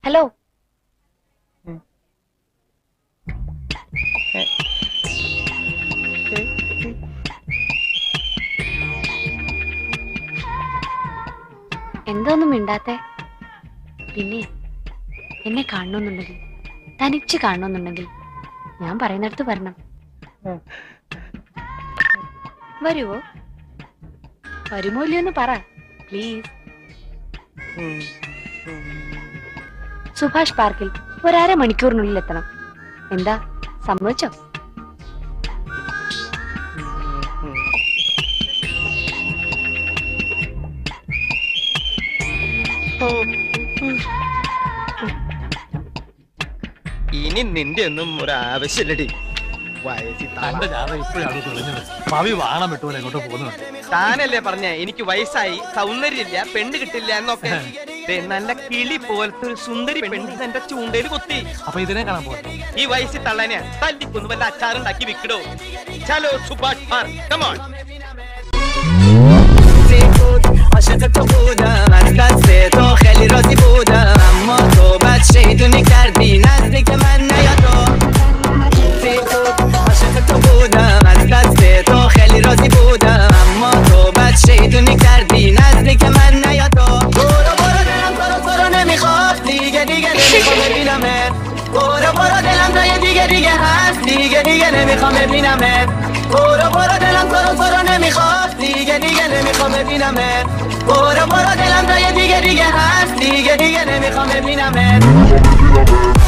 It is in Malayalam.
ഹലോ എന്തോന്നും മിണ്ടാത്തെ പിന്നെ എന്നെ കാണണമെന്നുണ്ടെങ്കിൽ തനിച്ച് കാണണമെന്നുണ്ടെങ്കിൽ ഞാൻ പറയുന്നിടത്ത് വരണം വരുവോ വരുമോ ഇല്ലയോന്ന് പറ പ്ലീസ് സുഭാഷ് പാർക്കിൽ ഒരര മണിക്കൂറിനുള്ളിൽ എത്തണം എന്താ സമ്മതിച്ചോ ഇനി നിന്റെ ഒന്നും ഒരു ആവശ്യമില്ലടി വയസ്സിൽ തന്റെ ജാതകം ഇപ്പോഴാണ് തെളിഞ്ഞത് പവി വാണം വിട്ടുപോലെ എങ്ങോട്ട് പോകുന്നുണ്ട് താനല്ലേ പറഞ്ഞ എനിക്ക് വയസ്സായി സൗന്ദര്യമില്ല പെണ്ണ് കിട്ടില്ല എന്നൊക്കെ ദേ, നല്ല കിളി പോലത്തെ ഒരു സുന്ദരി പെണ്ണ് എന്റെ ചൂണ്ടയിൽ കുത്തി അപ്പൊ ഇതിനെ കാണാൻ പോകുന്നു ഈ വയസ്സിൽ തള്ളനെ തല്ലിക്കൊന്ന് വല്ല അച്ചാറുണ്ടാക്കി വിൽക്കടോ ചലോ സുഭാഷ് കമോൺ عاشق تو بودم از دست تو خیلی راضی بودم اما تو بد شیطونی کردی نزدیک من نیا تو عاشق تو بودم از دست تو خیلی راضی بودم اما تو بد شیطونی کردی نزدیک من نیا تو برو برو دلم تو رو تو رو نمیخواد دیگه دیگه نمیخوام ببینمت برو برو دلم جای دیگه دیگه هست دیگه دیگه نمیخوام ببینمت برو برو دلم تو رو تو رو نمیخواد دیگه دیگه نمیخوام ببینمت برو برو دلم جای دیگه دیگه هست دیگه دیگه نمیخوام ببینمت